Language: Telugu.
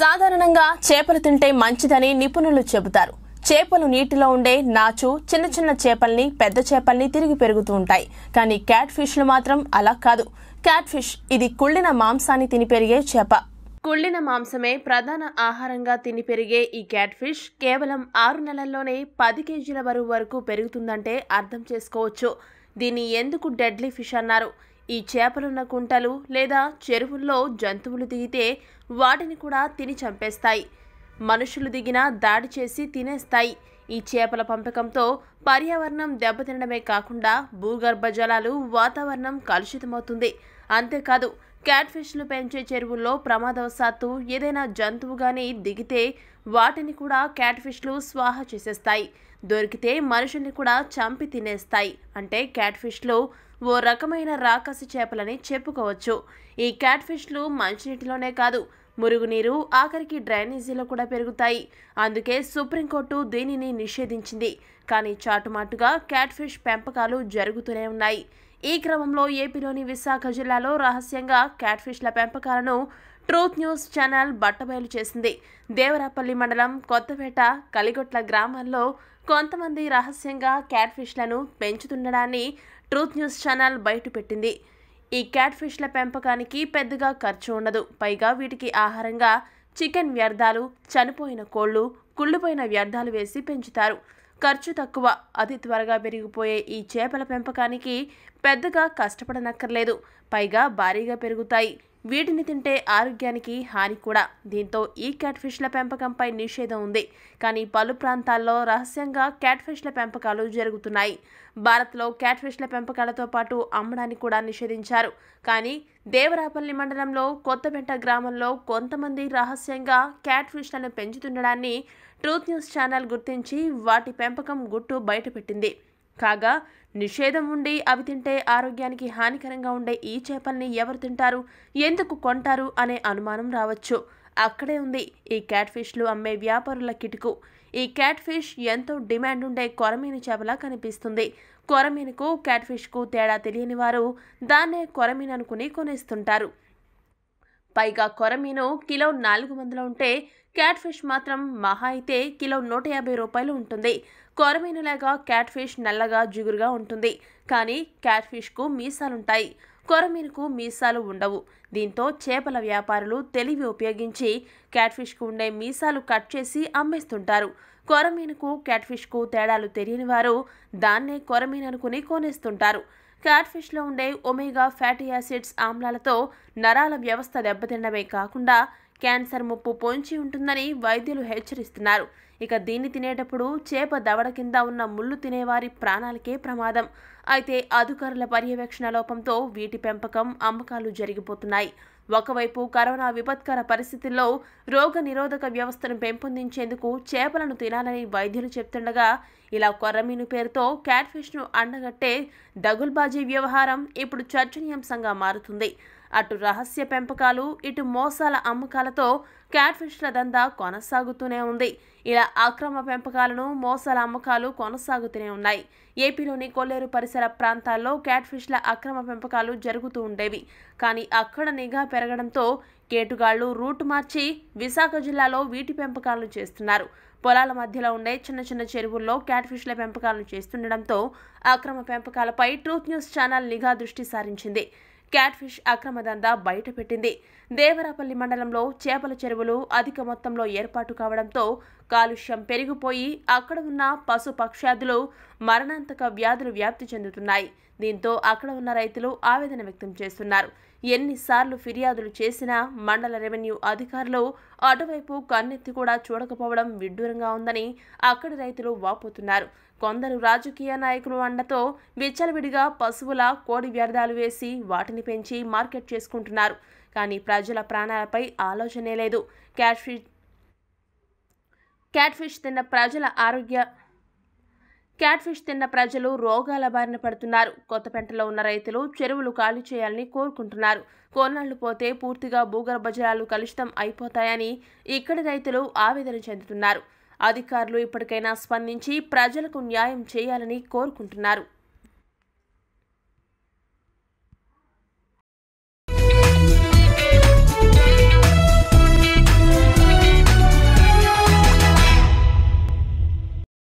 సాధారణంగా చేపలు తింటే మంచిదని నిపుణులు చెబుతారు చేపలు నీటిలో ఉండే నాచు చిన్న చిన్న చేపల్ని పెద్ద చేపల్ని తిరిగి పెరుగుతూ ఉంటాయి కానీ క్యాట్ ఫిష్లు మాత్రం అలా కాదు క్యాట్ ఫిష్ ఇది కుళ్ళిన మాంసాన్ని తిని పెరిగే చేప కుళ్ళిన మాంసమే ప్రధాన ఆహారంగా తిని పెరిగే ఈ క్యాట్ ఫిష్ కేవలం ఆరు నెలల్లోనే పది కేజీల బరువు వరకు పెరుగుతుందంటే అర్థం చేసుకోవచ్చు దీన్ని ఎందుకు డెడ్లీ ఫిష్ అన్నారు ఈ చేపలున్న కుంటలు లేదా చెరువుల్లో జంతువులు దిగితే వాటిని కూడా తిని చంపేస్తాయి మనుషులు దిగినా దాడి చేసి తినేస్తాయి ఈ చేపల పంపకంతో పర్యావరణం దెబ్బతినడమే కాకుండా భూగర్భ జలాలు వాతావరణం కలుషితమవుతుంది అంతేకాదు క్యాట్ ఫిష్లు పెంచే చెరువుల్లో ప్రమాదవశాత్తు ఏదైనా జంతువు గాని దిగితే వాటిని కూడా క్యాట్ ఫిష్లు స్వాహ చేసేస్తాయి దొరికితే మనుషుల్ని కూడా చంపి తినేస్తాయి అంటే క్యాట్ ఫిష్లు ఓ రకమైన రాకసి చేపలని చెప్పుకోవచ్చు ఈ క్యాట్ ఫిష్లు మంచినీటిలోనే కాదు మురుగునీరు ఆఖరికి డ్రైనేజీలో కూడా పెరుగుతాయి అందుకే సుప్రీంకోర్టు దీనిని నిషేధించింది కానీ చాటుమాటుగా క్యాట్ ఫిష్ పెంపకాలు జరుగుతూనే ఉన్నాయి ఈ క్రమంలో ఏపీలోని విశాఖ జిల్లాలో రహస్యంగా క్యాట్ ఫిష్ల పెంపకాలను ట్రూత్ న్యూస్ ఛానల్ బట్టబయలు చేసింది దేవరాపల్లి మండలం కొత్తపేట కలిగొట్ల గ్రామాల్లో కొంతమంది రహస్యంగా క్యాట్ ఫిష్లను పెంచుతుండడాన్ని ట్రూత్ న్యూస్ ఛానల్ బయటపెట్టింది ఈ క్యాట్ ఫిష్ల పెంపకానికి పెద్దగా ఖర్చు ఉండదు పైగా వీటికి ఆహారంగా చికెన్ వ్యర్థాలు చనిపోయిన కోళ్లు కుళ్ళిపోయిన వ్యర్థాలు వేసి పెంచుతారు ఖర్చు తక్కువ అతి త్వరగా పెరిగిపోయే ఈ చేపల పెంపకానికి పెద్దగా కష్టపడనక్కర్లేదు పైగా భారీగా పెరుగుతాయి వీటిని తింటే ఆరోగ్యానికి హాని కూడా దీంతో ఈ క్యాట్ ఫిష్ల పెంపకంపై నిషేధం ఉంది కానీ పలు ప్రాంతాల్లో రహస్యంగా క్యాట్ ఫిష్ల పెంపకాలు జరుగుతున్నాయి భారత్లో క్యాట్ ఫిష్ల పెంపకాలతో పాటు అమ్మడాన్ని కూడా నిషేధించారు కానీ దేవరాపల్లి మండలంలో కొత్తపేట గ్రామంలో కొంతమంది రహస్యంగా క్యాట్ ఫిష్లను పెంచుతుండడాన్ని ట్రూత్ న్యూస్ ఛానల్ గుర్తించి వాటి పెంపకం గుట్టు బయటపెట్టింది కాగా నిషేధం ఉండి అవి తింటే ఆరోగ్యానికి హానికరంగా ఉండే ఈ చేపల్ని ఎవరు తింటారు ఎందుకు కొంటారు అనే అనుమానం రావచ్చు అక్కడే ఉంది ఈ క్యాట్ ఫిష్లు అమ్మే వ్యాపారుల కిటుకు ఈ క్యాట్ ఫిష్ ఎంతో డిమాండ్ ఉండే కొరమీను చేపలా కనిపిస్తుంది కొరమీనుకు క్యాట్ ఫిష్కు తేడా తెలియని వారు దాన్నే కొరమీను అనుకుని కొనేస్తుంటారు పైగా కొరమీను కిలో నాలుగు వందలు ఉంటే క్యాట్ ఫిష్ మాత్రం మహా అయితే కిలో నూట యాభై రూపాయలు ఉంటుంది కొరమీనులాగా క్యాట్ ఫిష్ నల్లగా జిగురుగా ఉంటుంది కానీ క్యాట్ ఫిష్కు మీసాలుంటాయి కొరమీనుకు మీసాలు ఉండవు దీంతో చేపల వ్యాపారులు తెలివి ఉపయోగించి క్యాట్ ఫిష్కు ఉండే మీసాలు కట్ చేసి అమ్మేస్తుంటారు కొరమీనుకు క్యాట్ ఫిష్కు తేడాలు తెలియని వారు దాన్నే కొరమీను అనుకుని కొనేస్తుంటారు క్యాట్ ఫిష్లో ఉండే ఒమేగా ఫ్యాటీ యాసిడ్స్ ఆమ్లాలతో నరాల వ్యవస్థ దెబ్బతినడమే కాకుండా క్యాన్సర్ ముప్పు పొంచి ఉంటుందని వైద్యులు హెచ్చరిస్తున్నారు ఇక దీన్ని తినేటప్పుడు చేప దవడ కింద ఉన్న ముళ్ళు తినేవారి ప్రాణాలకే ప్రమాదం అయితే అధికారుల పర్యవేక్షణ లోపంతో వీటి పెంపకం అమ్మకాలు జరిగిపోతున్నాయి ఒకవైపు కరోనా విపత్కర పరిస్థితుల్లో రోగ నిరోధక వ్యవస్థను పెంపొందించేందుకు చేపలను తినాలని వైద్యులు చెప్తుండగా ఇలా కొర్రమీను పేరుతో క్యాట్ ఫిష్ను అండగట్టే దగుల్బాజీ వ్యవహారం ఇప్పుడు చర్చనీయాంశంగా మారుతుంది అటు రహస్య పెంపకాలు ఇటు మోసాల అమ్మకాలతో క్యాట్ ఫిష్ల దందా కొనసాగుతూనే ఉంది ఇలా అక్రమ పెంపకాలను మోసాల అమ్మకాలు కొనసాగుతూనే ఉన్నాయి ఏపీలోని కొల్లేరు పరిసర ప్రాంతాల్లో క్యాట్ ఫిష్ల అక్రమ పెంపకాలు జరుగుతూ ఉండేవి కానీ అక్కడ నిఘా పెరగడంతో కేటుగాళ్లు రూట్ మార్చి విశాఖ జిల్లాలో వీటి పెంపకాలను చేస్తున్నారు పొలాల మధ్యలో ఉండే చిన్న చిన్న చెరువుల్లో క్యాట్ ఫిష్ల పెంపకాలను చేస్తుండడంతో అక్రమ పెంపకాలపై ట్రూత్ న్యూస్ ఛానల్ నిఘా దృష్టి సారించింది క్యాట్ ఫిష్ అక్రమ దందా బయటపెట్టింది దేవరాపల్లి మండలంలో చేపల చెరువులు అధిక మొత్తంలో ఏర్పాటు కావడంతో కాలుష్యం పెరిగిపోయి అక్కడ ఉన్న పశు పక్షాదులు మరణాంతక వ్యాధులు వ్యాప్తి చెందుతున్నాయి దీంతో అక్కడ ఉన్న రైతులు ఆవేదన వ్యక్తం చేస్తున్నారు ఎన్నిసార్లు ఫిర్యాదులు చేసినా మండల రెవెన్యూ అధికారులు అటువైపు కన్నెత్తి కూడా చూడకపోవడం విడ్డూరంగా ఉందని అక్కడి రైతులు వాపోతున్నారు కొందరు రాజకీయ నాయకులు అండతో విచ్చలవిడిగా పశువుల కోడి వ్యర్థాలు వేసి వాటిని పెంచి మార్కెట్ చేసుకుంటున్నారు కానీ ప్రజల ప్రాణాలపై ఆలోచనే లేదు క్యాట్ ఫిష్ క్యాట్ ఫిష్ తిన్న ప్రజల ఆరోగ్య క్యాట్ ఫిష్ తిన్న ప్రజలు రోగాల బారిన పడుతున్నారు కొత్తపేటలో ఉన్న రైతులు చెరువులు ఖాళీ చేయాలని కోరుకుంటున్నారు కొన్నాళ్లు పోతే పూర్తిగా భూగర్భ జలాలు కలుషితం అయిపోతాయని ఇక్కడి రైతులు ఆవేదన చెందుతున్నారు అధికారులు ఇప్పటికైనా స్పందించి ప్రజలకు న్యాయం చేయాలని కోరుకుంటున్నారు